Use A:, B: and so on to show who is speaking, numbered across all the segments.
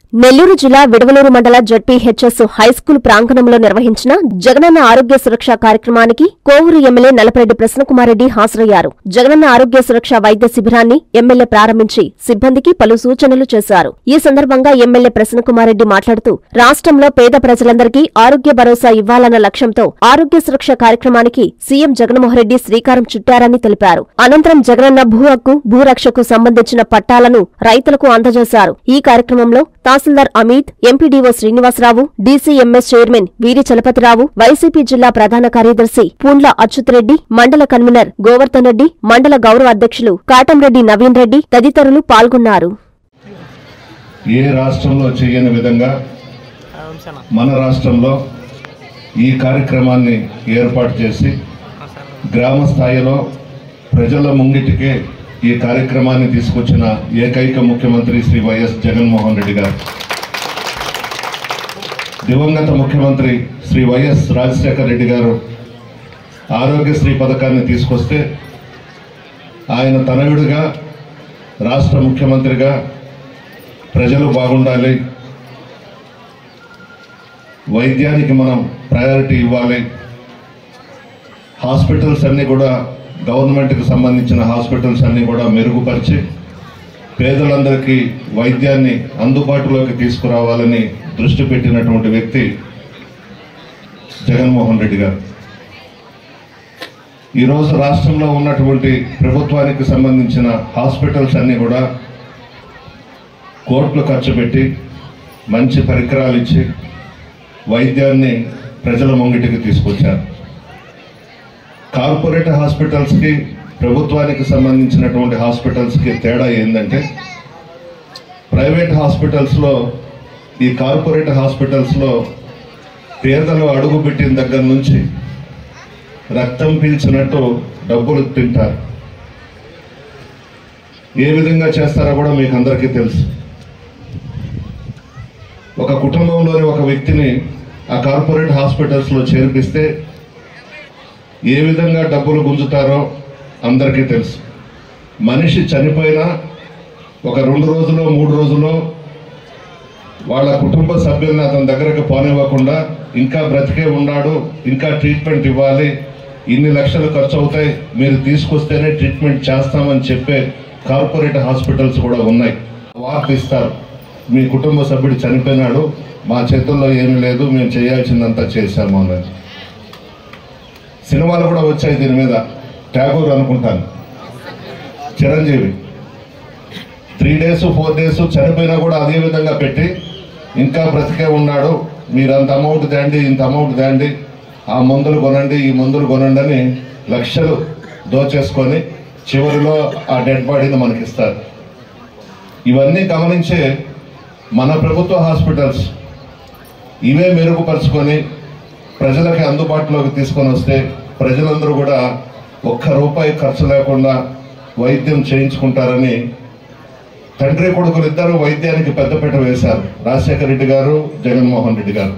A: నెల్లూరు జిల్లా విడవలూరు మండల ZPHS high school ప్రాంగణంలో నిర్వహించిన జగనన్న ఆరోగ్య సురక్ష కార్యక్రమానికి కోవూరు ఎమ్మెల్యే నలపరెడ్డి ప్రసన్నకుమారెడ్డి హాజరయ్యారు జగనన్న ఆరోగ్య సురక్ష వైద్య శిబిరాన్ని ఎమ్మెల్యే ప్రారంభించి సిబ్బందికి పలు సూచనలు చేశారు ఈ సందర్భంగా ఎమ్మెల్యే ప్రసన్నకుమారెడ్డి మాట్లాడుతూ రాష్ట్రంలో పేద ప్రజలందరికీ ఆరోగ్య భరోసా ఇవ్వాలన్న లక్ష్యంతో ఆరోగ్య సురక్ష కార్యక్రమానికి సీఎం జగన్మోహన్ రెడ్డి శ్రీకారం చుట్టారని తెలిపారు అనంతరం జగనన్న భూ హక్కు భూరక్షకు సంబంధించిన పట్టాలను రైతులకు అందజేశారు ఈ కార్యక్రమంలో tahsildar Amit MPDO Srinivasarao DCMS chairman వీరి చలపతిరావు వైసీపీ జిల్లా ప్రధాన కార్యదర్శి పూండ్ల అచ్యుతరెడ్డి మండల కన్వీనర్ గోవర్ధన్ రెడ్డి మండల గౌరవ అధ్యక్షులు కాటంరెడ్డి నవీన్ రెడ్డి తదితరులు పాల్గొన్నారు
B: ఏ రాష్ట్రంలో చేయని విధంగా మన రాష్ట్రంలో ఈ కార్యక్రమాన్ని ఏర్పాటు చేసి గ్రామ స్థాయిలో ప్రజల ముంగిటికే ఈ కార్యక్రమాన్ని తీసుకొచ్చిన ఏకైక ముఖ్యమంత్రి శ్రీ వైఎస్ జగన్మోహన్ రెడ్డి గారు దివంగత ముఖ్యమంత్రి శ్రీ వైఎస్ రాజశేఖర రెడ్డి గారు ఆరోగ్యశ్రీ పథకాన్ని తీసుకొస్తే ఆయన తనయుడిగా రాష్ట్ర ముఖ్యమంత్రిగా ప్రజలు బాగుండాలి వైద్యానికి మనం ప్రయారిటీ ఇవ్వాలి హాస్పిటల్స్ అన్నీ కూడా గవర్నమెంట్కి సంబంధించిన హాస్పిటల్స్ అన్నీ కూడా మెరుగుపరిచి పేదలందరికీ వైద్యాన్ని అందుబాటులోకి తీసుకురావాలని దృష్టి పెట్టినటువంటి వ్యక్తి జగన్మోహన్ రెడ్డి గారు ఈరోజు రాష్ట్రంలో ఉన్నటువంటి ప్రభుత్వానికి సంబంధించిన హాస్పిటల్స్ అన్నీ కూడా కోట్లు ఖర్చు పెట్టి మంచి పరికరాలు ఇచ్చి వైద్యాన్ని ప్రజల ముంగిటికి తీసుకొచ్చారు కార్పొరేట్ హాస్పిటల్స్కి ప్రభుత్వానికి సంబంధించినటువంటి హాస్పిటల్స్కి తేడా ఏంటంటే ప్రైవేట్ హాస్పిటల్స్లో ఈ కార్పొరేట్ హాస్పిటల్స్లో పేదలు అడుగుపెట్టిన దగ్గర నుంచి రక్తం పీల్చినట్టు డబ్బులు తింటారు ఏ విధంగా చేస్తారో కూడా మీకు అందరికీ తెలుసు ఒక కుటుంబంలోని ఒక వ్యక్తిని ఆ కార్పొరేట్ హాస్పిటల్స్లో చేర్పిస్తే ఏ విధంగా డబ్బులు గుంజుతారో అందరికీ తెలుసు మనిషి చనిపోయినా ఒక రెండు రోజులు మూడు రోజులు వాళ్ళ కుటుంబ సభ్యుల్ని అతని దగ్గరకు పోనివ్వకుండా ఇంకా బ్రతికే ఉన్నాడు ఇంకా ట్రీట్మెంట్ ఇవ్వాలి ఇన్ని లక్షలు ఖర్చు అవుతాయి మీరు తీసుకొస్తేనే ట్రీట్మెంట్ చేస్తామని చెప్పే కార్పొరేట్ హాస్పిటల్స్ కూడా ఉన్నాయి వార్త ఇస్తారు మీ కుటుంబ సభ్యుడు చనిపోయినాడు మా చేతుల్లో ఏమీ లేదు మేము చేయాల్సిందంతా చేశాము అన్నది సినిమాలు కూడా వచ్చాయి దీని మీద ట్యాగూర్ అనుకుంటాను Chiranjeevi three days four days చనిపోయినా కూడా అదే విధంగా పెట్టి ఇంకా బ్రతికే ఉన్నాడు మీరు అంత అమౌంట్ తేండి ఇంత అమౌంట్ తేండి ఆ మందులు కొనండి ఈ మందులు కొనండి అని లక్షలు దోచేసుకొని చివరిలో ఆ డెడ్ బాడీని మనకిస్తారు ఇవన్నీ గమనించే మన ప్రభుత్వ హాస్పిటల్స్ ఇవే మెరుగుపరుచుకొని ప్రజలకి అందుబాటులోకి తీసుకొని వస్తే ప్రజలందరూ కూడా ఒక్క రూపాయి ఖర్చు లేకుండా వైద్యం చేయించుకుంటారని తండ్రి కొడుకులు ఇద్దరు వైద్యానికి పెద్దపీట వేశారు రాజశేఖర రెడ్డి గారు జగన్మోహన్ రెడ్డి గారు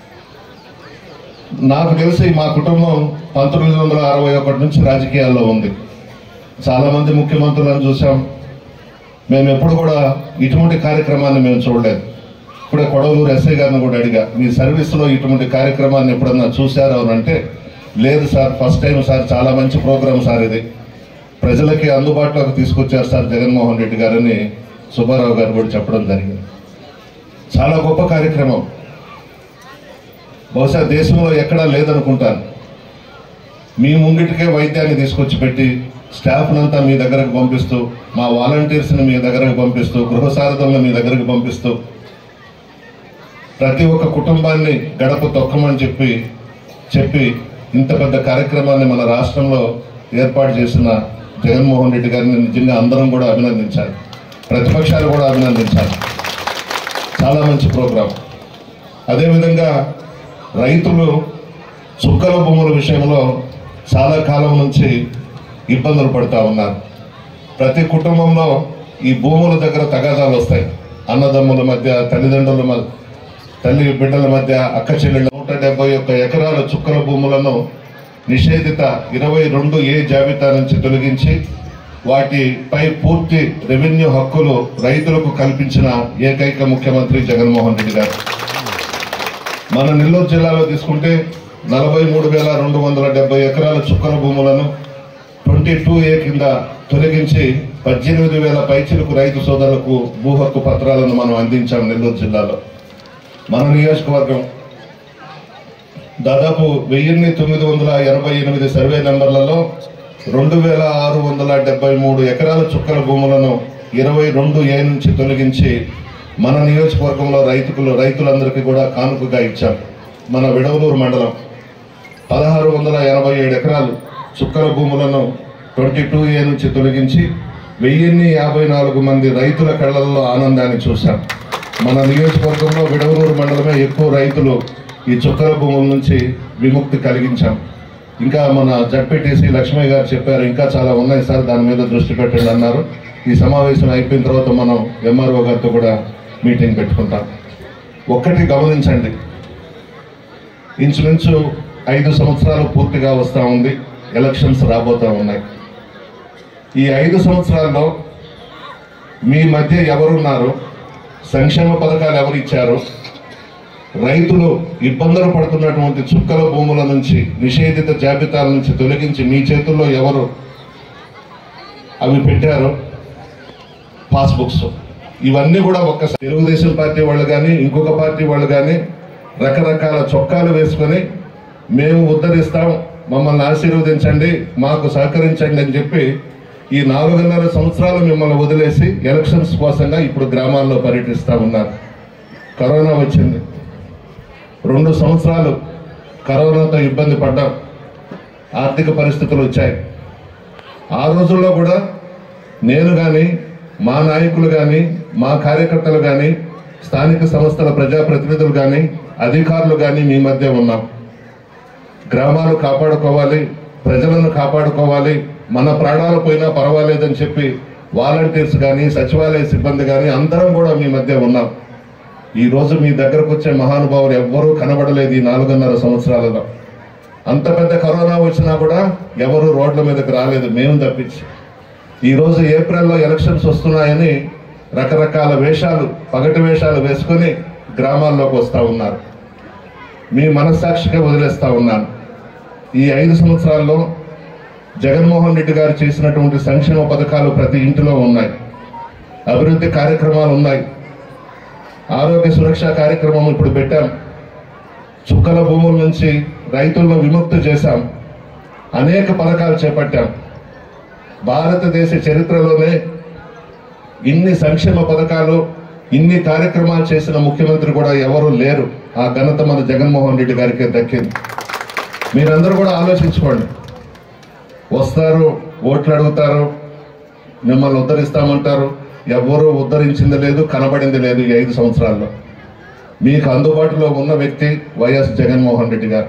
B: నాకు తెలిసి మా కుటుంబం పంతొమ్మిది వందల అరవై ఒకటి నుంచి రాజకీయాల్లో ఉంది చాలా మంది ముఖ్యమంత్రులను చూసాం మేము ఎప్పుడు కూడా ఇటువంటి కార్యక్రమాన్ని మేము చూడలేదు ఇప్పుడే కొడవలూరు ఎస్ఐ గారిని కూడా అడిగా మీ సర్వీస్లో ఇటువంటి కార్యక్రమాన్ని ఎప్పుడన్నా చూశారు అని అంటే లేదు సార్ ఫస్ట్ టైం సార్ చాలా మంచి ప్రోగ్రామ్ సార్ ఇది ప్రజలకి అందుబాటులోకి తీసుకొచ్చారు సార్ జగన్మోహన్ రెడ్డి గారని సుబ్బారావు గారు కూడా చెప్పడం జరిగింది చాలా గొప్ప కార్యక్రమం బహుశా దేశంలో ఎక్కడా లేదనుకుంటాను మీ ముంగిటికే వైద్యాన్ని తీసుకొచ్చి పెట్టి స్టాఫ్నంతా మీ దగ్గరకు పంపిస్తూ మా వాలంటీర్స్ని మీ దగ్గరకు పంపిస్తూ గృహ సారథులను మీ దగ్గరకు పంపిస్తూ ప్రతి ఒక్క కుటుంబాన్ని గడప తొక్కమని చెప్పి చెప్పి ఇంత పెద్ద కార్యక్రమాన్ని మన రాష్ట్రంలో ఏర్పాటు చేసిన జగన్మోహన్ రెడ్డి గారిని నిజంగా అందరం కూడా అభినందించాలి ప్రతిపక్షాలు కూడా అభినందించాలి చాలా మంచి ప్రోగ్రాం అదేవిధంగా రైతులు చుక్కల భూముల విషయంలో చాలా కాలం నుంచి ఇబ్బందులు పడుతూ ఉన్నారు ప్రతి కుటుంబంలో ఈ భూముల దగ్గర తగాదాలు వస్తాయి అన్నదమ్ముల మధ్య తల్లిదండ్రుల మధ్య తల్లి బిడ్డల మధ్య అక్క చెల్లెళ్ళ నూట డెబ్బై ఒక్క ఎకరాల చుక్కల భూములను నిషేధిత ఇరవై రెండు ఏ జాబితా నుంచి తొలగించి వాటిపై పూర్తి రెవెన్యూ హక్కులు రైతులకు కల్పించిన ఏకైక ముఖ్యమంత్రి జగన్మోహన్ రెడ్డి గారు మన నెల్లూరు జిల్లాలో తీసుకుంటే నలభై మూడు వేల రెండు వందల డెబ్బై ఎకరాల చుక్కల భూములను ట్వంటీ టూ ఏ కింద తొలగించి పద్దెనిమిది వేల పైచిలకు రైతు సోదరులకు భూ హక్కు పత్రాలను మనం అందించాం నెల్లూరు జిల్లాలో మన నియోజకవర్గం దాదాపు వెయ్యిన్ని తొమ్మిది వందల ఎనభై ఎనిమిది సర్వే నెంబర్లలో రెండు వేల ఆరు వందల డెబ్బై మూడు ఎకరాల చుక్కల భూములను ఇరవై రెండు ఏ నుంచి తొలగించి మన నియోజకవర్గంలో రైతులు రైతులందరికీ కూడా కానుకగా ఇచ్చాం మన విడవలూరు మండలం పదహారు వందల ఎనభై ఏడు ఎకరాలు చుక్కల భూములను ట్వంటీ టూ ఏ నుంచి తొలగించి వెయ్యిన్ని యాభై నాలుగు మంది రైతుల కళ్ళల్లో ఆనందాన్ని చూశాం మన నియోజకవర్గంలో విడవలూరు మండలమే ఎక్కువ రైతులు ఈ చుక్కల భూముల నుంచి విముక్తి కలిగించాం ఇంకా మన జడ్పీటీసీ లక్ష్మయ్య గారు చెప్పారు ఇంకా చాలా ఉన్నాయి సార్ దాని మీద దృష్టి పెట్టండి అన్నారు ఈ సమావేశం అయిపోయిన తర్వాత మనం ఎంఆర్ఓ గారితో కూడా మీటింగ్ పెట్టుకుంటాం ఒక్కటి గమనించండి ఇంచుమించు ఐదు సంవత్సరాలు పూర్తిగా వస్తూ ఉంది ఎలక్షన్స్ రాబోతూ ఉన్నాయి ఈ ఐదు సంవత్సరాల్లో మీ మధ్య ఎవరున్నారు సంక్షేమ పథకాలు ఎవరు ఇచ్చారు రైతులు ఇబ్బందులు పడుతున్నటువంటి చుక్కల భూముల నుంచి నిషేధిత జాబితాల నుంచి తొలగించి మీ చేతుల్లో ఎవరు అవి పెట్టారు పాస్బుక్స్ ఇవన్నీ కూడా ఒక్కసారి తెలుగుదేశం పార్టీ వాళ్ళు కానీ ఇంకొక పార్టీ వాళ్ళు కానీ రకరకాల చొక్కాలు వేసుకొని మేము ఉద్ధరిస్తాం మమ్మల్ని ఆశీర్వదించండి మాకు సహకరించండి అని చెప్పి ఈ నాలుగున్నర సంవత్సరాలు మిమ్మల్ని వదిలేసి ఎలక్షన్స్ కోసంగా ఇప్పుడు గ్రామాల్లో పర్యటిస్తూ ఉన్నారు కరోనా వచ్చింది రెండు సంవత్సరాలు కరోనాతో ఇబ్బంది పడ్డాం ఆర్థిక పరిస్థితులు వచ్చాయి ఆ రోజుల్లో కూడా నేను కానీ మా నాయకులు కానీ మా కార్యకర్తలు కానీ స్థానిక సంస్థల ప్రజాప్రతినిధులు కానీ అధికారులు కానీ మీ మధ్య ఉన్నాం గ్రామాలు కాపాడుకోవాలి ప్రజలను కాపాడుకోవాలి మన ప్రాణాలు పోయినా పర్వాలేదని చెప్పి వాలంటీర్స్ కానీ సచివాలయ సిబ్బంది కానీ అందరం కూడా మీ మధ్య ఉన్నాం ఈ రోజు మీ దగ్గరకు వచ్చే మహానుభావులు ఎవ్వరూ కనబడలేదు ఈ నాలుగున్నర సంవత్సరాలలో అంత పెద్ద కరోనా వచ్చినా కూడా ఎవరు రోడ్ల మీదకి రాలేదు మేము తప్పించి ఈ రోజు ఏప్రిల్లో ఎలక్షన్స్ వస్తున్నాయని రకరకాల వేషాలు పగటి వేషాలు వేసుకొని గ్రామాల్లోకి వస్తూ ఉన్నారు మీ మనస్సాక్షిగా వదిలేస్తా ఉన్నాను ఈ ఐదు సంవత్సరాల్లో జగన్మోహన్ రెడ్డి గారు చేసినటువంటి సంక్షేమ పథకాలు ప్రతి ఇంటిలో ఉన్నాయి అభివృద్ధి కార్యక్రమాలు ఉన్నాయి ఆరోగ్య సురక్ష కార్యక్రమం ఇప్పుడు పెట్టాం చుక్కల భూముల నుంచి రైతులను విముక్తి చేశాం అనేక పథకాలు చేపట్టాం భారతదేశ చరిత్రలోనే ఇన్ని సంక్షేమ పథకాలు ఇన్ని కార్యక్రమాలు చేసిన ముఖ్యమంత్రి కూడా ఎవరు లేరు ఆ ఘనత మన జగన్మోహన్ రెడ్డి గారికి దక్కింది మీరందరూ కూడా ఆలోచించుకోండి వస్తారు ఓట్లు అడుగుతారు మిమ్మల్ని ఉద్ధరిస్తామంటారు ఎవ్వరూ ఉద్ధరించింది లేదు కనబడింది లేదు ఈ ఐదు సంవత్సరాల్లో మీకు అందుబాటులో ఉన్న వ్యక్తి వైఎస్ జగన్మోహన్ రెడ్డి గారు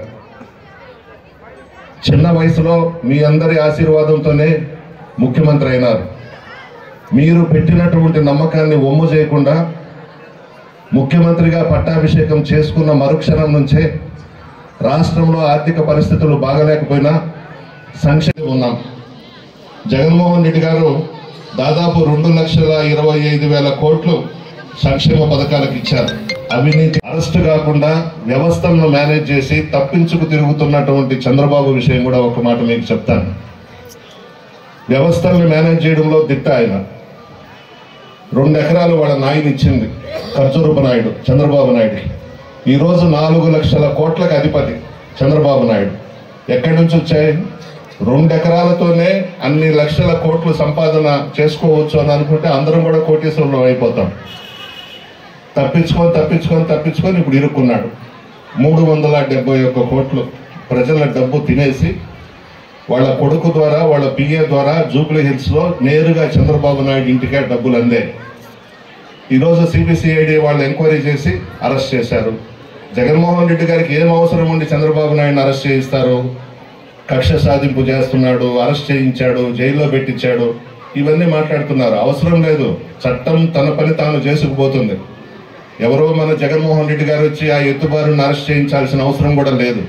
B: చిన్న వయసులో మీ అందరి ఆశీర్వాదంతోనే ముఖ్యమంత్రి అయినారు మీరు పెట్టినటువంటి నమ్మకాన్ని ఒమ్ము చేయకుండా ముఖ్యమంత్రిగా పట్టాభిషేకం చేసుకున్న మరుక్షణం నుంచే రాష్ట్రంలో ఆర్థిక పరిస్థితులు బాగలేకపోయినా సంక్షేమం ఉన్నాం జగన్మోహన్ రెడ్డి గారు దాదాపు రెండు లక్షల ఇరవై ఐదు వేల కోట్లు సంక్షేమ పథకాలకు ఇచ్చారు అవినీతి అరెస్ట్ కాకుండా వ్యవస్థలను మేనేజ్ చేసి తప్పించుకు తిరుగుతున్నటువంటి చంద్రబాబు విషయం కూడా ఒక మాట మీకు చెప్తాను వ్యవస్థల్ని మేనేజ్ చేయడంలో దిట్ట ఆయన రెండు ఎకరాలు వాళ్ళ నాయన ఇచ్చింది ఖర్జూరపు నాయుడు చంద్రబాబు నాయుడు ఈ రోజు నాలుగు లక్షల కోట్లకు అధిపతి చంద్రబాబు నాయుడు ఎక్కడి నుంచి వచ్చాయి రెండు ఎకరాలతోనే అన్ని లక్షల కోట్లు సంపాదన చేసుకోవచ్చు అని అనుకుంటే అందరం కూడా కోటీశ్వరులు అయిపోతాం తప్పించుకొని తప్పించుకొని తప్పించుకొని ఇప్పుడు ఇరుక్కున్నాడు మూడు వందల డెబ్బై ఒక్క కోట్లు ప్రజల డబ్బు తినేసి వాళ్ళ కొడుకు ద్వారా వాళ్ళ పిఏ ద్వారా జూబ్లీ హిల్స్ లో నేరుగా చంద్రబాబు నాయుడు ఇంటికే డబ్బులు అందే ఈరోజు సిబిసిఐడి వాళ్ళు ఎంక్వైరీ చేసి అరెస్ట్ చేశారు జగన్మోహన్ రెడ్డి గారికి ఏం అవసరం ఉండి చంద్రబాబు నాయుడుని అరెస్ట్ చేయిస్తారు కక్ష సాధింపు చేస్తున్నాడు అరెస్ట్ చేయించాడు జైల్లో పెట్టించాడు ఇవన్నీ మాట్లాడుతున్నారు అవసరం లేదు చట్టం తన పని తాను చేసుకుపోతుంది ఎవరో మన జగన్మోహన్ రెడ్డి గారు వచ్చి ఆ ఎత్తుబారుని అరెస్ట్ చేయించాల్సిన అవసరం కూడా లేదు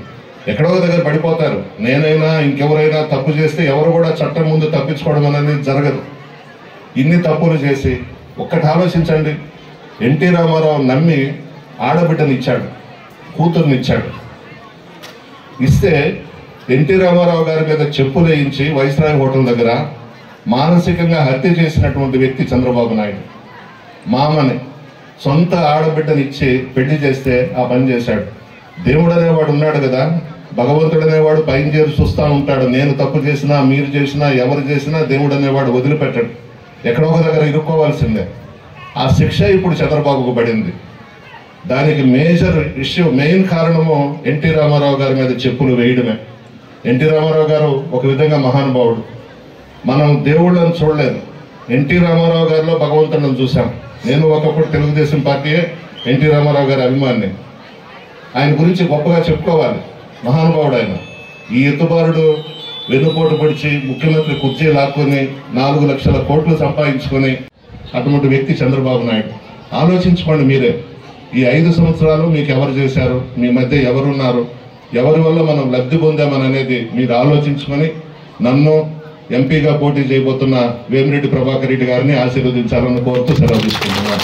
B: ఎక్కడో ఒక దగ్గర పడిపోతారు నేనైనా ఇంకెవరైనా తప్పు చేస్తే ఎవరు కూడా చట్టం ముందు తప్పించుకోవడం అనేది జరగదు ఇన్ని తప్పులు చేసి ఒక్కటి ఆలోచించండి ఎన్టీ రామారావు నమ్మి ఆడబిడ్డనిచ్చాడు కూతుర్నిచ్చాడు ఇస్తే ఎన్టీ రామారావు గారి మీద చెప్పులు వేయించి వైస్రాయ్ హోటల్ దగ్గర మానసికంగా హత్య చేసినటువంటి వ్యక్తి చంద్రబాబు నాయుడు మామని సొంత ఆడబిడ్డనిచ్చి పెళ్లి చేస్తే ఆ పని చేశాడు దేవుడు అనేవాడు ఉన్నాడు కదా భగవంతుడు అనేవాడు పైన చేరి చూస్తూ ఉంటాడు నేను తప్పు చేసినా మీరు చేసినా ఎవరు చేసినా దేవుడు అనేవాడు వదిలిపెట్టాడు ఎక్కడో ఒక దగ్గర ఇరుక్కోవాల్సిందే ఆ శిక్ష ఇప్పుడు చంద్రబాబుకు పడింది దానికి మేజర్ ఇష్యూ మెయిన్ కారణము ఎన్టీ రామారావు గారి మీద చెప్పులు వేయడమే ఎన్టీ రామారావు గారు ఒక విధంగా మహానుభావుడు మనం దేవుళ్ళని చూడలేదు ఎన్టీ రామారావు గారిలో భగవంతుడిని చూసాం నేను ఒకప్పుడు తెలుగుదేశం పార్టీయే ఎన్టీ రామారావు గారి అభిమాని ఆయన గురించి గొప్పగా చెప్పుకోవాలి మహానుభావుడు ఆయన ఈ ఎత్తుబారుడు వెన్నుపోటు పొడిచి ముఖ్యమంత్రి కుర్చీ లాక్కొని నాలుగు లక్షల కోట్లు సంపాదించుకొని అటువంటి వ్యక్తి చంద్రబాబు నాయుడు ఆలోచించుకోండి మీరే ఈ ఐదు సంవత్సరాలు మీకు ఎవరు చేశారు మీ మధ్య ఎవరున్నారు ఎవరి వల్ల మనం లబ్ధి పొందామని అనేది మీరు ఆలోచించుకొని నన్ను ఎంపీగా పోటీ చేయబోతున్న వేమిరెడ్డి ప్రభాకర్ రెడ్డి గారిని ఆశీర్వదించాలని కోరుతూ సెలవు తీసుకుంటున్నాను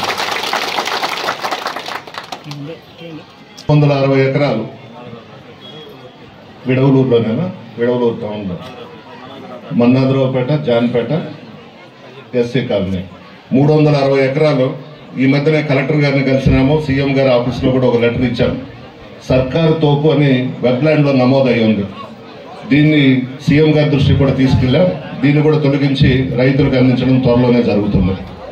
B: వందల అరవై ఎకరాలు విడవలూరులోనేనా విడవలూరు టౌన్లో మన్నాద్రావుపేట జాన్పేట ఎస్సీ కాలనీ మూడు వందల అరవై ఎకరాలు ఈ మధ్యనే కలెక్టర్ గారిని కలిసినాము సీఎం గారి ఆఫీస్లో కూడా ఒక లెటర్ ఇచ్చాను సర్కారు తోపు అని వెబ్లాండ్లో నమోదై ఉంది దీన్ని సీఎం గారి దృష్టికి కూడా తీసుకెళ్ళాం దీన్ని కూడా తొలగించి రైతులకు అందించడం త్వరలోనే జరుగుతుంది